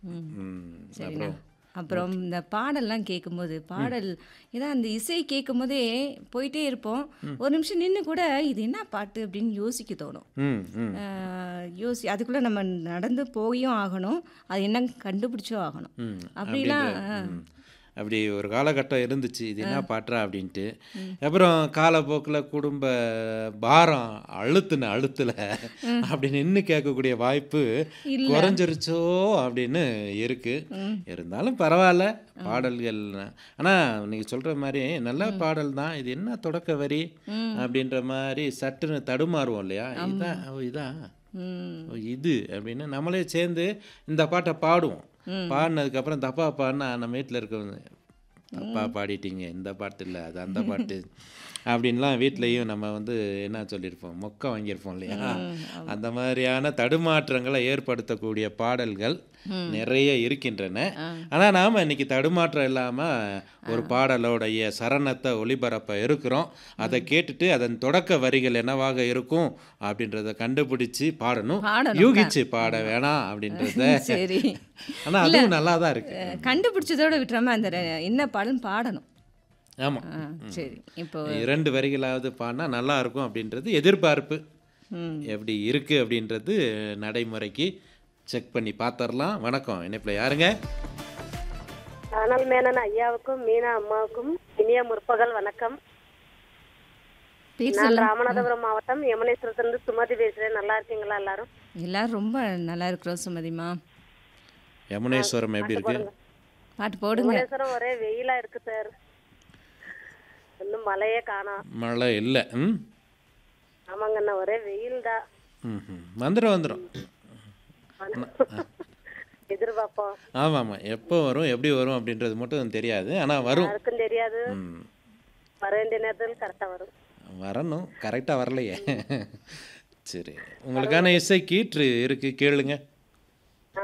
ம் சரிண்ணா அப்புறம் அப்புறம் இந்த பாடல்லாம் கேட்கும்போது பாடல் இதான் அந்த இசை கேட்கும்போதே போயிட்டே இருப்போம் ஒரு நிமிஷம் நின்று கூட இது என்ன பாட்டு அப்படின்னு யோசிக்க தோணும் ம் ம் ஆஹ் யோசி அதுக்குள்ளே நம்ம நடந்து போயும் ஆகணும் அது என்ன கண்டுபிடிச்சும் ஆகணும் ம் அப்படிலாம் அப்படின்ற- ம். அப்படி ஒரு காலகட்டம் இருந்துச்சு இது என்ன பாட்டுறா அப்படின்ட்டு அப்புறம் காலப்போக்கில் குடும்ப பாரம் அழுத்துன அழுத்துல அப்படி நின்று கேட்கக்கூடிய வாய்ப்பு குறைஞ்சிருச்சோ அப்படின்னு இருக்கு இருந்தாலும் பரவாயில்ல பாடல்கள் ஆனால் நீங்கள் சொல்கிற மாதிரி நல்ல பாடல் தான் இது என்ன தொடக்க வரி அப்படின்ற மாதிரி சட்டுன்னு தடுமாறுவோம் இல்லையா இதான் ஓ, இதான் ம் ஓ, இது அப்படின்னு நம்மளே சேர்ந்து இந்த பாட்டை பாடுவோம் பாடினதுக்கப்புறம் தப்பா பாடினா நம்ம வீட்டில் இருக்கவங்க தப்பா பாடிட்டீங்க இந்த பாட்டு இல்லை அது அந்த பாட்டு அப்படின்லாம் வீட்லேயும் நம்ம வந்து என்ன சொல்லியிருப்போம் மொக்க வாங்கியிருப்போம் இல்லையா அந்த மாதிரியான தடுமாற்றங்களை ஏற்படுத்தக்கூடிய பாடல்கள் நிறைய இருக்கின்றன ஆனால் நாம் இன்னைக்கு தடுமாற்றம் இல்லாமல் ஒரு பாடலோடைய சரணத்தை ஒளிபரப்ப இருக்கிறோம் அதை கேட்டுட்டு அதன் தொடக்க வரிகள் என்னவாக இருக்கும் அப்படின்றத கண்டுபிடிச்சு பாடணும் பாடணும். யூகிச்சு பாட வேணாம் அப்படின்றத சரி ஆனால் அதுவும் நல்லா தான் இருக்கு அஹ் கண்டுபிடிச்சதோட விட்டுறாம அந்த ரெ- என்ன பாடல் பாடணும் ஆமாம் ஆ, சரி இப்போ இரண்டு வரிகளாவது பாடினா நல்லா இருக்கும் அப்படின்றது எதிர்பார்ப்பு ம் எப்படி இருக்கு அப்படின்றது நடைமுறைக்கு செக் பண்ணி பார்த்துடலாம் வணக்கம் இணைப்பில் யாருங்க ஆனால் மேனன் ஐயாவுக்கும் மீனா அம்மாவுக்கும் இனிய முற்பகல் வணக்கம் பேர் நான் சொல்ல ராமநாதபுரம் மாவட்டம் யமுனேஸ்வரத்திலிருந்து சுமதி பேசுறேன் நல்லா இருக்கீங்களா எல்லாரும் எல்லாரும் ரொம்ப நல்லா இருக்கிறோம் சுமதிமா யமுனேஸ்வரம் எப்படி இருக்கு பாட்டு போடுங்க யமுனேஸ்வரம் ஒரே வெயிலா இருக்கு சார் இன்னும் மழையே காணோம் மழை இல்லை ம் ஆமாங்கண்ணா ஒரே வெயில் தான் ம் ம். வந்துடும் வந்துடும் எதிர்பார்ப்போம் ஆமாம் ஆமாம் எப்போ வரும் எப்படி வரும் அப்படின்றது மட்டும் தெரியாது ஆனால் வரும் யாருக்கும் தெரியாது ம் வர வேண்டிய நேரத்தில் கரெக்டா வரும் வரணும் கரெக்டாக வரலையே சரி உங்களுக்கான இசை கீற்று இருக்கு கேளுங்க